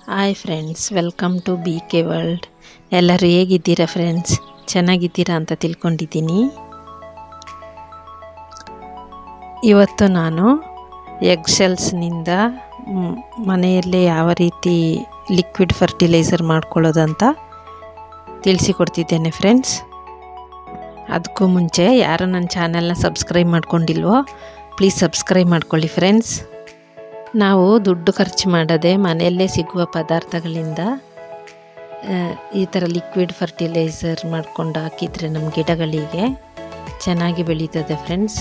hi friends welcome to B K world ಎಲ್ಲರೂ ಹೇಗಿದ್ದೀರಾ friends ಚೆನ್ನಾಗಿದ್ದೀರಾ ಅಂತ ತಿಳ್ಕೊಂಡಿದ್ದೀನಿ ಇವತ್ತು ನಾನು ಎಗ್ ಶೆಲ್ಸ್ನಿಂದ ಮನೆಯಲ್ಲೇ ಯಾವ ರೀತಿ ಲಿಕ್ವಿಡ್ ಫರ್ಟಿಲೈಸರ್ ಮಾಡ್ಕೊಳ್ಳೋದಂತ ತಿಳಿಸಿಕೊಡ್ತಿದ್ದೇನೆ ಫ್ರೆಂಡ್ಸ್ ಅದಕ್ಕೂ ಮುಂಚೆ ಯಾರು ನನ್ನ ಚಾನಲ್ನ ಸಬ್ಸ್ಕ್ರೈಬ್ ಮಾಡ್ಕೊಂಡಿಲ್ವೋ ಪ್ಲೀಸ್ ಸಬ್ಸ್ಕ್ರೈಬ್ ಮಾಡ್ಕೊಳ್ಳಿ ಫ್ರೆಂಡ್ಸ್ ನಾವು ದುಡ್ಡು ಖರ್ಚು ಮಾಡದೆ ಮನೆಯಲ್ಲೇ ಸಿಗುವ ಪದಾರ್ಥಗಳಿಂದ ಈ ಥರ ಲಿಕ್ವಿಡ್ ಫರ್ಟಿಲೈಸರ್ ಮಾಡ್ಕೊಂಡು ಹಾಕಿದರೆ ನಮ್ಮ ಗಿಡಗಳಿಗೆ ಚೆನ್ನಾಗಿ ಬೆಳೀತದೆ ಫ್ರೆಂಡ್ಸ್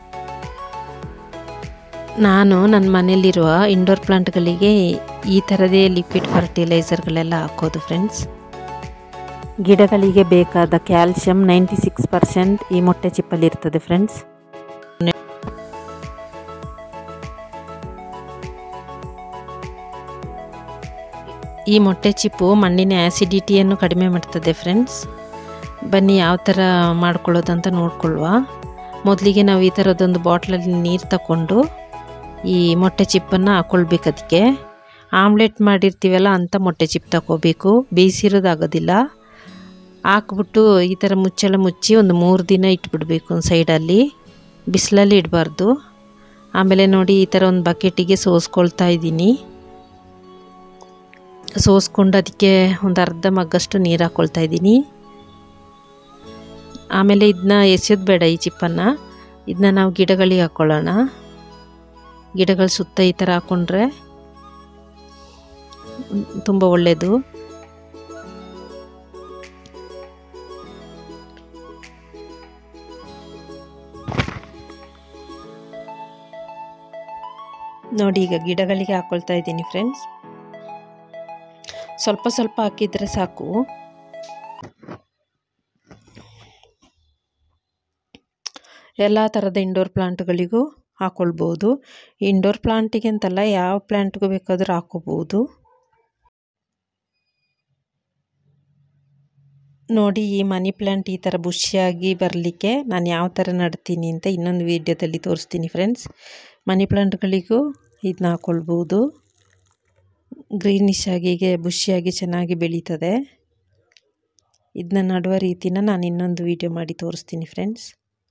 ನಾನು ನನ್ನ ಮನೆಯಲ್ಲಿರುವ ಇಂಡೋರ್ ಪ್ಲಾಂಟ್ಗಳಿಗೆ ಈ ಥರದೇ ಲಿಕ್ವಿಡ್ ಫರ್ಟಿಲೈಸರ್ಗಳೆಲ್ಲ ಹಾಕೋದು ಫ್ರೆಂಡ್ಸ್ ಗಿಡಗಳಿಗೆ ಬೇಕಾದ ಕ್ಯಾಲ್ಶಿಯಂ ನೈಂಟಿ ಸಿಕ್ಸ್ ಪರ್ಸೆಂಟ್ ಈ ಮೊಟ್ಟೆ ಚಿಪ್ಪಲ್ಲಿ ಇರ್ತದೆ ಫ್ರೆಂಡ್ಸ್ ಈ ಮೊಟ್ಟೆ ಚಿಪ್ಪು ಮಣ್ಣಿನ ಆ್ಯಸಿಡಿಟಿಯನ್ನು ಕಡಿಮೆ ಮಾಡ್ತದೆ ಫ್ರೆಂಡ್ಸ್ ಬನ್ನಿ ಯಾವ ಥರ ಮಾಡ್ಕೊಳ್ಳೋದಂತ ನೋಡ್ಕೊಳ್ಳುವ ಮೊದಲಿಗೆ ನಾವು ಈ ಥರದೊಂದು ಬಾಟ್ಲಲ್ಲಿ ನೀರು ತಗೊಂಡು ಈ ಮೊಟ್ಟೆ ಚಿಪ್ಪನ್ನು ಹಾಕ್ಕೊಳ್ಬೇಕು ಅದಕ್ಕೆ ಆಮ್ಲೆಟ್ ಮಾಡಿರ್ತೀವಲ್ಲ ಅಂಥ ಮೊಟ್ಟೆ ಚಿಪ್ ತಗೋಬೇಕು ಬೇಯಿಸಿರೋದಾಗೋದಿಲ್ಲ ಹಾಕ್ಬಿಟ್ಟು ಈ ಥರ ಮುಚ್ಚಳ ಮುಚ್ಚಿ ಒಂದು ಮೂರು ದಿನ ಇಟ್ಬಿಡಬೇಕು ಒಂದು ಸೈಡಲ್ಲಿ ಬಿಸಿಲಲ್ಲಿ ಇಡಬಾರ್ದು ಆಮೇಲೆ ನೋಡಿ ಈ ಥರ ಒಂದು ಬಕೆಟಿಗೆ ಸೋಸ್ಕೊಳ್ತಾ ಇದ್ದೀನಿ ಸೋಸ್ಕೊಂಡು ಅದಕ್ಕೆ ಒಂದು ಅರ್ಧ ಮಗ್ಗಷ್ಟು ನೀರು ಹಾಕ್ಕೊಳ್ತಾ ಇದ್ದೀನಿ ಆಮೇಲೆ ಇದನ್ನ ಎಸೆಯೋದು ಬೇಡ ಈ ಚಿಪ್ಪನ್ನು ಇದನ್ನ ನಾವು ಗಿಡಗಳಿಗೆ ಹಾಕ್ಕೊಳ್ಳೋಣ ಗಿಡಗಳ ಸುತ್ತ ಈ ಥರ ಹಾಕ್ಕೊಂಡ್ರೆ ತುಂಬ ಒಳ್ಳೆಯದು ನೋಡಿ ಈಗ ಗಿಡಗಳಿಗೆ ಹಾಕ್ಕೊಳ್ತಾ ಇದ್ದೀನಿ ಫ್ರೆಂಡ್ಸ್ ಸ್ವಲ್ಪ ಸ್ವಲ್ಪ ಹಾಕಿದರೆ ಸಾಕು ಎಲ್ಲ ಥರದ ಇಂಡೋರ್ ಪ್ಲಾಂಟ್ಗಳಿಗೂ ಹಾಕ್ಕೊಳ್ಬೋದು ಇಂಡೋರ್ ಪ್ಲಾಂಟಿಗೆ ಅಂತಲ್ಲ ಯಾವ ಪ್ಲ್ಯಾಂಟ್ಗೂ ಬೇಕಾದರೂ ಹಾಕೋಬೋದು ನೋಡಿ ಈ ಮನಿ ಪ್ಲ್ಯಾಂಟ್ ಈ ಥರ ಬುಷಿಯಾಗಿ ಬರಲಿಕ್ಕೆ ನಾನು ಯಾವ ಥರ ನಡ್ತೀನಿ ಅಂತ ಇನ್ನೊಂದು ವೀಡಿಯೋದಲ್ಲಿ ತೋರಿಸ್ತೀನಿ ಫ್ರೆಂಡ್ಸ್ ಮನಿ ಪ್ಲ್ಯಾಂಟ್ಗಳಿಗೂ ಇದನ್ನ ಹಾಕ್ಕೊಳ್ಬೋದು ಗ್ರೀನಿಶ್ ಆಗಿ ಹೀಗೆ ಬುಷಿಯಾಗಿ ಚೆನ್ನಾಗಿ ಬೆಳೀತದೆ ಇದನ್ನ ನಡುವ ರೀತಿನ ನಾನು ಇನ್ನೊಂದು ವೀಡಿಯೋ ಮಾಡಿ ತೋರಿಸ್ತೀನಿ ಫ್ರೆಂಡ್ಸ್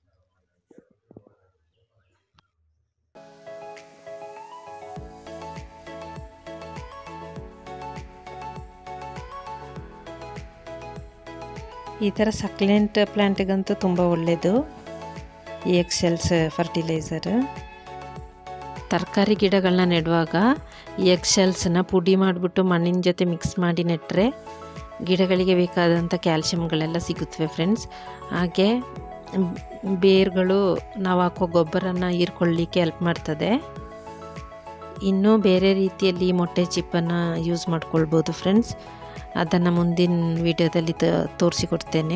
ಈ ಥರ ಸಕ್ಲೆಂಟ್ ಪ್ಲ್ಯಾಂಟಿಗಂತೂ ತುಂಬ ಒಳ್ಳೆಯದು ಈ ಎಕ್ಸೆಲ್ಸ್ ಫರ್ಟಿಲೈಸರ್ ತರಕಾರಿ ಗಿಡಗಳನ್ನ ನೆಡುವಾಗ ಈ ಎಗ್ಶೆಲ್ಸನ್ನ ಪುಡಿ ಮಾಡಿಬಿಟ್ಟು ಮಣ್ಣಿನ ಜೊತೆ ಮಿಕ್ಸ್ ಮಾಡಿ ನೆಟ್ಟರೆ ಗಿಡಗಳಿಗೆ ಬೇಕಾದಂಥ ಕ್ಯಾಲ್ಶಿಯಮ್ಗಳೆಲ್ಲ ಸಿಗುತ್ತವೆ ಫ್ರೆಂಡ್ಸ್ ಹಾಗೆ ಬೇರುಗಳು ನಾವು ಹಾಕೋ ಗೊಬ್ಬರನ ಹೀರ್ಕೊಳ್ಳಿಕ್ಕೆ ಹೆಲ್ಪ್ ಮಾಡ್ತದೆ ಇನ್ನೂ ಬೇರೆ ರೀತಿಯಲ್ಲಿ ಮೊಟ್ಟೆ ಚಿಪ್ಪನ್ನು ಯೂಸ್ ಮಾಡ್ಕೊಳ್ಬೋದು ಫ್ರೆಂಡ್ಸ್ ಅದನ್ನು ಮುಂದಿನ ವಿಡಿಯೋದಲ್ಲಿ ತೋರಿಸಿಕೊಡ್ತೇನೆ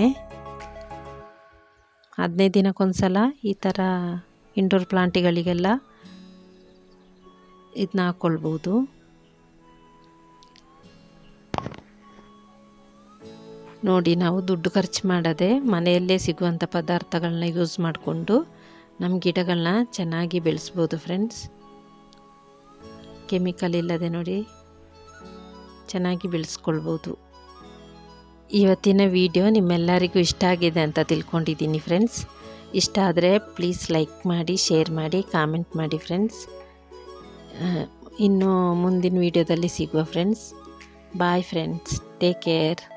ಹದಿನೈದು ದಿನಕ್ಕೊಂದ್ಸಲ ಈ ಥರ ಇಂಡೋರ್ ಪ್ಲಾಂಟಿಗಳಿಗೆಲ್ಲ ಇದನ್ನ ಹಾಕ್ಕೊಳ್ಬೋದು ನೋಡಿ ನಾವು ದುಡ್ಡು ಖರ್ಚು ಮಾಡದೆ ಮನೆಯಲ್ಲೇ ಸಿಗುವಂಥ ಪದಾರ್ಥಗಳನ್ನ ಯೂಸ್ ಮಾಡಿಕೊಂಡು ನಮ್ಮ ಗಿಡಗಳನ್ನ ಚೆನ್ನಾಗಿ ಬೆಳೆಸ್ಬೋದು ಫ್ರೆಂಡ್ಸ್ ಕೆಮಿಕಲ್ ಇಲ್ಲದೆ ನೋಡಿ ಚೆನ್ನಾಗಿ ಬೆಳೆಸ್ಕೊಳ್ಬೋದು ಇವತ್ತಿನ ವಿಡಿಯೋ ನಿಮ್ಮೆಲ್ಲರಿಗೂ ಇಷ್ಟ ಆಗಿದೆ ಅಂತ ತಿಳ್ಕೊಂಡಿದ್ದೀನಿ ಫ್ರೆಂಡ್ಸ್ ಇಷ್ಟ ಆದರೆ ಪ್ಲೀಸ್ ಲೈಕ್ ಮಾಡಿ ಶೇರ್ ಮಾಡಿ ಕಾಮೆಂಟ್ ಮಾಡಿ ಫ್ರೆಂಡ್ಸ್ ಇನ್ನು ಮುಂದಿನ ವಿಡಿಯೋದಲ್ಲಿ ಸಿಗುವ friends bye friends take care